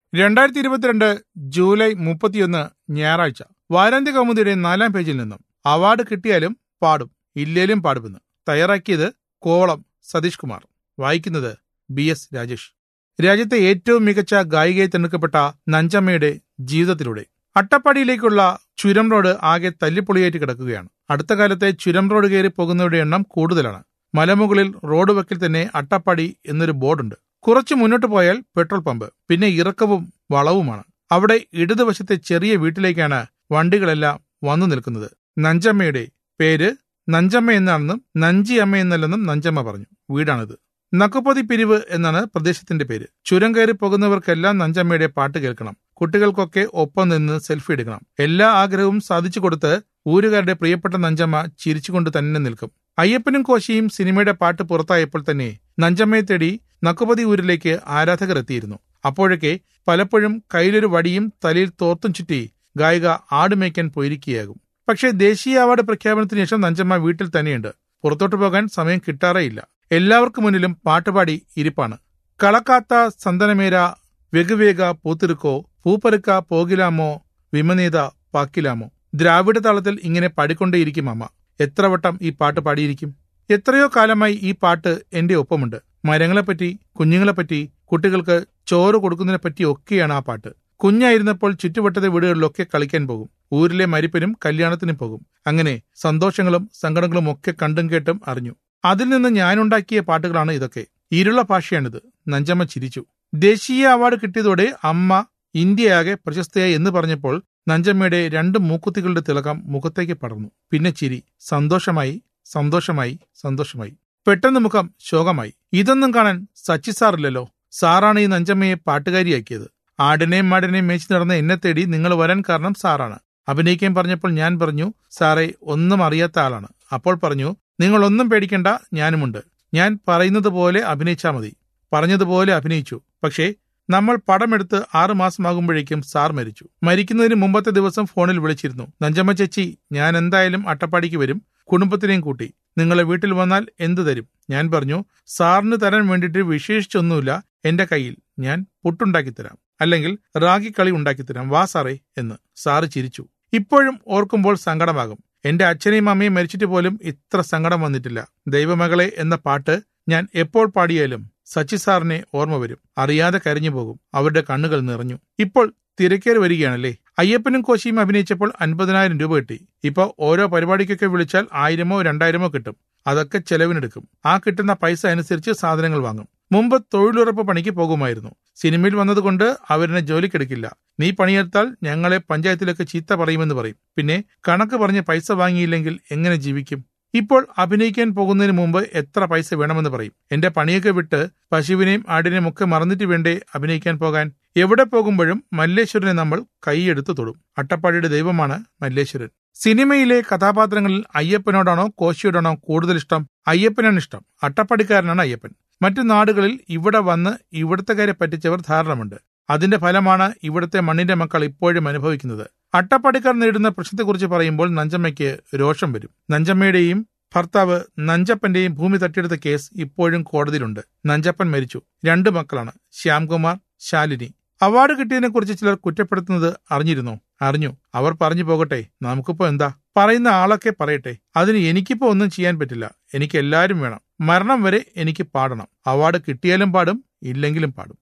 രണ്ടായിരത്തി ഇരുപത്തിരണ്ട് ജൂലൈ മുപ്പത്തിയൊന്ന് ഞായറാഴ്ച വാരാന്ത്യ കൗമുദിയുടെ നാലാം പേജിൽ നിന്നും അവാർഡ് കിട്ടിയാലും പാടും ഇല്ലേലും പാടുമെന്ന് തയ്യാറാക്കിയത് കോവളം സതീഷ് കുമാർ വായിക്കുന്നത് ബി എസ് രാജേഷ് രാജ്യത്തെ ഏറ്റവും മികച്ച ഗായികയെ തെരഞ്ഞെടുക്കപ്പെട്ട നഞ്ചമ്മയുടെ ജീവിതത്തിലൂടെ അട്ടപ്പാടിയിലേക്കുള്ള ചുരം റോഡ് ആകെ തല്ലിപ്പൊളിയായിട്ട് കിടക്കുകയാണ് അടുത്ത കാലത്തെ ചുരം റോഡ് കയറി പോകുന്നവരുടെ എണ്ണം കൂടുതലാണ് മലമുകളിൽ റോഡ് വക്കിൽ തന്നെ അട്ടപ്പാടി എന്നൊരു ബോർഡുണ്ട് കുറച്ച് മുന്നോട്ട് പോയാൽ പെട്രോൾ പമ്പ് പിന്നെ ഇറക്കവും വളവുമാണ് അവിടെ ഇടതുവശത്തെ ചെറിയ വീട്ടിലേക്കാണ് വണ്ടികളെല്ലാം വന്നു നിൽക്കുന്നത് നഞ്ചമ്മയുടെ പേര് നഞ്ചമ്മ എന്നാണെന്നും നഞ്ചി അമ്മ എന്നല്ലെന്നും നഞ്ചമ്മ പറഞ്ഞു വീടാണിത് നക്കുപതി പിരിവ് എന്നാണ് പ്രദേശത്തിന്റെ പേര് ചുരം കയറി പോകുന്നവർക്കെല്ലാം നഞ്ചമ്മയുടെ പാട്ട് കേൾക്കണം കുട്ടികൾക്കൊക്കെ ഒപ്പം നിന്ന് സെൽഫി എടുക്കണം എല്ലാ ആഗ്രഹവും സാധിച്ചു കൊടുത്ത് ഊരുകാരുടെ പ്രിയപ്പെട്ട നഞ്ചമ്മ ചിരിച്ചുകൊണ്ട് തന്നെ നിൽക്കും അയ്യപ്പനും കോശിയും സിനിമയുടെ പാട്ട് പുറത്തായപ്പോൾ തന്നെ നഞ്ചമ്മയെ തേടി നക്കുപതി ഊരിലേക്ക് ആരാധകർ എത്തിയിരുന്നു അപ്പോഴൊക്കെ പലപ്പോഴും കയ്യിലൊരു വടിയും തലയിൽ തോർത്തും ചുറ്റി ഗായിക ആടുമേയ്ക്കാൻ പോയിരിക്കുകയാകും പക്ഷേ ദേശീയ അവാർഡ് പ്രഖ്യാപനത്തിന് ശേഷം നഞ്ചമ്മ വീട്ടിൽ തന്നെയുണ്ട് പുറത്തോട്ട് പോകാൻ സമയം കിട്ടാറേയില്ല എല്ലാവർക്കും മുന്നിലും പാട്ടുപാടി ഇരിപ്പാണ് കളക്കാത്ത സന്തനമേര വെഗുവേഗ പൂത്തിരുക്കോ പൂപ്പറുക്ക പോകിലാമോ വിമനീത പാക്കിലാമോ ദ്രാവിഡ താളത്തിൽ ഇങ്ങനെ പാടിക്കൊണ്ടേയിരിക്കും അമ്മ എത്ര വട്ടം ഈ പാട്ട് പാടിയിരിക്കും എത്രയോ കാലമായി ഈ പാട്ട് എന്റെ ഒപ്പമുണ്ട് മരങ്ങളെപ്പറ്റി കുഞ്ഞുങ്ങളെപ്പറ്റി കുട്ടികൾക്ക് ചോറ് കൊടുക്കുന്നതിനെ പറ്റി ഒക്കെയാണ് ആ പാട്ട് കുഞ്ഞായിരുന്നപ്പോൾ ചുറ്റുവട്ടത്തെ വീടുകളിലൊക്കെ കളിക്കാൻ പോകും ഊരിലെ മരിപ്പിനും കല്യാണത്തിനും പോകും അങ്ങനെ സന്തോഷങ്ങളും സങ്കടങ്ങളും ഒക്കെ കണ്ടും കേട്ടും അറിഞ്ഞു അതിൽ നിന്ന് ഞാനുണ്ടാക്കിയ പാട്ടുകളാണ് ഇതൊക്കെ ഇരുള ഭാഷയാണിത് നഞ്ചമ്മ ചിരിച്ചു ദേശീയ അവാർഡ് കിട്ടിയതോടെ അമ്മ ഇന്ത്യയാകെ പ്രശസ്തയായി എന്ന് പറഞ്ഞപ്പോൾ നഞ്ചമ്മയുടെ രണ്ട് മൂക്കുത്തികളുടെ തിളക്കം മുഖത്തേക്ക് പടർന്നു പിന്നെ ചിരി സന്തോഷമായി സന്തോഷമായി സന്തോഷമായി പെട്ടെന്ന് മുഖം ശോകമായി ഇതൊന്നും കാണാൻ സച്ചി സാറില്ലല്ലോ സാറാണ് ഈ നഞ്ചമ്മയെ പാട്ടുകാരിയാക്കിയത് ആടിനെയും മാടിനെയും മേച്ചു നടന്ന എന്നെ തേടി നിങ്ങൾ വരാൻ കാരണം സാറാണ് അഭിനയിക്കാൻ പറഞ്ഞപ്പോൾ ഞാൻ പറഞ്ഞു സാറേ ഒന്നും അറിയാത്ത ആളാണ് അപ്പോൾ പറഞ്ഞു നിങ്ങൾ ഒന്നും പേടിക്കണ്ട ഞാനുമുണ്ട് ഞാൻ പറയുന്നത് പോലെ അഭിനയിച്ചാൽ മതി പറഞ്ഞതുപോലെ അഭിനയിച്ചു പക്ഷേ നമ്മൾ പടമെടുത്ത് ആറു മാസമാകുമ്പോഴേക്കും സാർ മരിച്ചു മരിക്കുന്നതിന് മുമ്പത്തെ ദിവസം ഫോണിൽ വിളിച്ചിരുന്നു നഞ്ചമ്മ ചേച്ചി ഞാൻ എന്തായാലും അട്ടപ്പാടിക്ക് വരും കുടുംബത്തിനെയും കൂട്ടി നിങ്ങളെ വീട്ടിൽ വന്നാൽ എന്തു തരും ഞാൻ പറഞ്ഞു സാറിന് തരാൻ വേണ്ടിയിട്ട് വിശേഷിച്ചൊന്നുമില്ല എന്റെ കയ്യിൽ ഞാൻ പുട്ടുണ്ടാക്കി തരാം അല്ലെങ്കിൽ റാഗി കളി ഉണ്ടാക്കി തരാം വാ സാറേ എന്ന് സാറ് ചിരിച്ചു ഇപ്പോഴും ഓർക്കുമ്പോൾ സങ്കടമാകും എന്റെ അച്ഛനെയും അമ്മയും മരിച്ചിട്ട് പോലും ഇത്ര സങ്കടം വന്നിട്ടില്ല ദൈവമകളെ എന്ന പാട്ട് ഞാൻ എപ്പോൾ പാടിയാലും സച്ചി സാറിനെ ഓർമ്മ വരും അറിയാതെ കരഞ്ഞു പോകും അവരുടെ കണ്ണുകൾ നിറഞ്ഞു ഇപ്പോൾ തിരക്കേറി വരികയാണല്ലേ അയ്യപ്പനും കോശിയും അഭിനയിച്ചപ്പോൾ അൻപതിനായിരം രൂപ കിട്ടി ഇപ്പൊ ഓരോ പരിപാടിക്കൊക്കെ വിളിച്ചാൽ ആയിരമോ രണ്ടായിരമോ കിട്ടും അതൊക്കെ ചെലവിനെടുക്കും ആ കിട്ടുന്ന പൈസ അനുസരിച്ച് സാധനങ്ങൾ വാങ്ങും മുമ്പ് തൊഴിലുറപ്പ് പണിക്ക് പോകുമായിരുന്നു സിനിമയിൽ വന്നതുകൊണ്ട് അവരെന്നെ ജോലിക്കെടുക്കില്ല നീ പണിയെടുത്താൽ ഞങ്ങളെ പഞ്ചായത്തിലൊക്കെ ചീത്ത പറയുമെന്ന് പറയും പിന്നെ കണക്ക് പറഞ്ഞ് പൈസ വാങ്ങിയില്ലെങ്കിൽ എങ്ങനെ ജീവിക്കും ഇപ്പോൾ അഭിനയിക്കാൻ പോകുന്നതിന് മുമ്പ് എത്ര പൈസ വേണമെന്ന് പറയും എന്റെ പണിയൊക്കെ വിട്ട് പശുവിനെയും ആടിനെയും ഒക്കെ മറന്നിട്ട് വേണ്ടേ അഭിനയിക്കാൻ പോകാൻ എവിടെ പോകുമ്പോഴും മല്ലേശ്വരനെ നമ്മൾ കൈയെടുത്ത് തൊടും അട്ടപ്പാടിയുടെ ദൈവമാണ് മല്ലേശ്വരൻ സിനിമയിലെ കഥാപാത്രങ്ങളിൽ അയ്യപ്പനോടാണോ കോശിയോടാണോ കൂടുതൽ ഇഷ്ടം അയ്യപ്പനാണ് ഇഷ്ടം അട്ടപ്പാടിക്കാരനാണ് അയ്യപ്പൻ മറ്റു നാടുകളിൽ ഇവിടെ വന്ന് ഇവിടുത്തെക്കാരെ പറ്റിച്ചവർ ധാരണമുണ്ട് അതിന്റെ ഫലമാണ് ഇവിടുത്തെ മണ്ണിന്റെ മക്കൾ ഇപ്പോഴും അനുഭവിക്കുന്നത് അട്ടപ്പാടിക്കാർ നേരിടുന്ന പ്രശ്നത്തെക്കുറിച്ച് പറയുമ്പോൾ നഞ്ചമ്മയ്ക്ക് രോഷം വരും നഞ്ചമ്മയുടെയും ഭർത്താവ് നഞ്ചപ്പന്റെയും ഭൂമി തട്ടിയെടുത്ത കേസ് ഇപ്പോഴും കോടതിയിലുണ്ട് നഞ്ചപ്പൻ മരിച്ചു രണ്ടു മക്കളാണ് ശ്യാംകുമാർ ശാലിനി അവാർഡ് കിട്ടിയതിനെ കുറിച്ച് ചിലർ കുറ്റപ്പെടുത്തുന്നത് അറിഞ്ഞിരുന്നോ അറിഞ്ഞു അവർ പറഞ്ഞു പോകട്ടെ നമുക്കിപ്പോ എന്താ പറയുന്ന ആളൊക്കെ പറയട്ടെ അതിന് എനിക്കിപ്പോ ഒന്നും ചെയ്യാൻ പറ്റില്ല എനിക്ക് എല്ലാവരും വേണം മരണം വരെ എനിക്ക് പാടണം അവാർഡ് കിട്ടിയാലും പാടും ഇല്ലെങ്കിലും പാടും